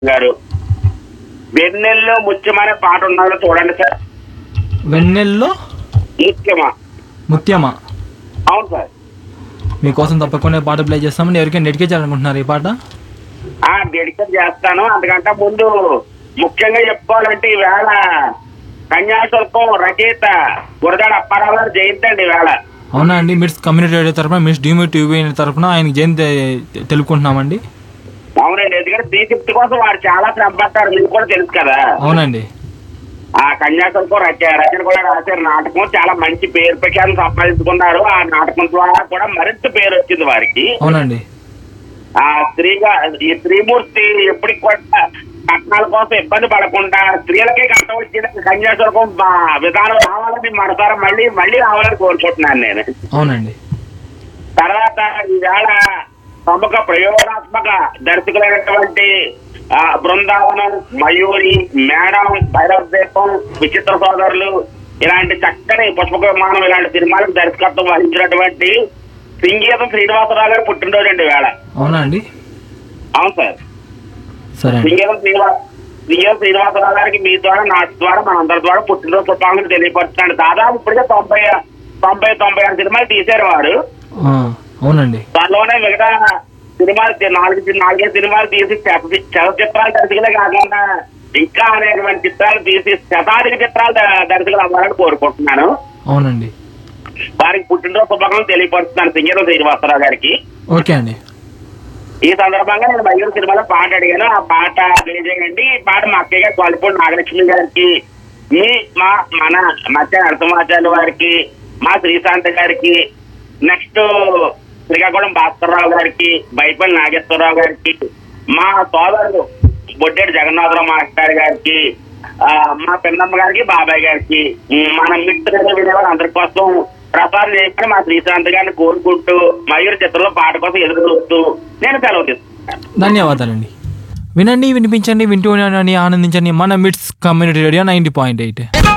గారు వెన్నెల్లో ముత్యమనే పాట ఉన్నదో చూడండి సార్ వెన్నెల్లో ముత్యమా ముత్యమా అవును సార్ మీకోసం తప్పకుండా ఈ పాట ప్లే చేస్తామండి ఎవరికైనా డెడికేట్ చేయాలనుకుంటున్నారు ఈ పాట ఆ డెడికేట్ చేస్తాను అంతకంటే ముందు ముఖ్యంగా చెప్పుకోవాలంటే ఈవేళ కన్యాశుల్కం రచయిత గురదాడ అప్పారావు గారు జయంతి అండి ఈవేళ అవునా అండి మిడ్స్ కమ్యూనిటీ రేడియో తరఫున మిడ్స్ డీమీ టీవీ తరఫున ఆయనకి జయంతి తెలుపుకుంటున్నామండి అవునండి ఎందుకంటే త్రీ ఫిఫ్త్ కోసం వారు చాలా శ్రమ పడ్డారు మీకు కూడా తెలుసు కదా అవునండి ఆ కన్యాశుల్కం రచ రచన కూడా రాశారు నాటకం చాలా మంచి పేరు ప్రఖ్యాతం సంపాదించుకున్నారు ఆ నాటకం ద్వారా కూడా మరింత పేరు వచ్చింది వారికి అవునండి ఆ స్త్రీగా ఈ స్త్రీమూర్తి ఎప్పటికి కూడా కట్నాల కోసం ఇబ్బంది పడకుండా స్త్రీలకే కష్టం వచ్చింది కన్యాశుల్కం మా విధానం రావాలని మనసారా మళ్ళీ మళ్ళీ రావాలని కోరుకుంటున్నాను నేను అవునండి తర్వాత ఈవేళ ప్రముఖ ప్రయోగాత్మక దర్శకులైనటువంటి ఆ, బృందావనం మయూరి మేడం భైరవ దీపం విచిత్ర సోదరులు ఇలాంటి చక్కని పుష్పక విమానం ఇలాంటి సినిమాలకు దర్శకత్వం వహించినటువంటి సింగీతం శ్రీనివాసరావు గారు పుట్టినరోజు అండి వేళ అవునా అండి అవును సార్ సరే అండి సింగీతం శ్రీనివాస సింగీతం శ్రీనివాసరావు గారికి మీ ద్వారా నా ద్వారా మనందరి ద్వారా పుట్టినరోజు శుభాకాంక్షలు తెలియపరుస్తున్నాను దాదాపు ఇప్పటికే తొంభై తొంభై తొంభై ఆరు సినిమాలు తీశారు వారు ఆ, అవునండి దానిలోనే మిగతా సినిమాలు తీ- నాలుగు నాలుగైదు సినిమాలు తీసి చల- చలచిత్రాలు దర్శకులే కాకుండా ఇంకా అనేకమైన చిత్రాలు తీసి శతాధిక చిత్రాలు ద- దర్శకులు అవ్వాలని కోరుకుంటున్నాను అవునండి వారికి పుట్టినరోజు శుభాకాంక్షలు తెలియపరుస్తున్నాను సింగీతం శ్రీనివాసరావు గారికి ఓకే అండి ఈ సందర్భంగా నేను మయూరు సినిమాలో పాట అడిగాను ఆ పాట తెలియజేయండి ఈ పాట మా అక్కయ్య గారు కొలుపూడి నాగలక్ష్మి గారికి మీ మా మన మధ్య నరసింహాచార్య వారికి మా శ్రీశాంత్ గారికి నెక్స్ట్ శ్రీకాకుళం భాస్కర్రావు గారికి బైపల్లి నాగేశ్వరరావు గారికి మా సోదరుడు బొడ్డేటి జగన్నాథరావు మాస్టర్ గారికి ఆ, మా పిన్నమ్మ గారికి బాబాయ్ గారికి ఉమ్, మన మిత్రులు వినేవారు అందరి కోసం ప్రసారం చేసి మా శ్రీశాంత్ గారిని కోరుకుంటూ మయూర్ చిత్రంలో పాట కోసం ఎదురు చూస్తూ నేను సెలవు తీసుకుంటాను ధన్యవాదాలండి వినండి వినిపించండి వింటూ ఉండండి ఆనందించండి మన Mids community radio ninety point eight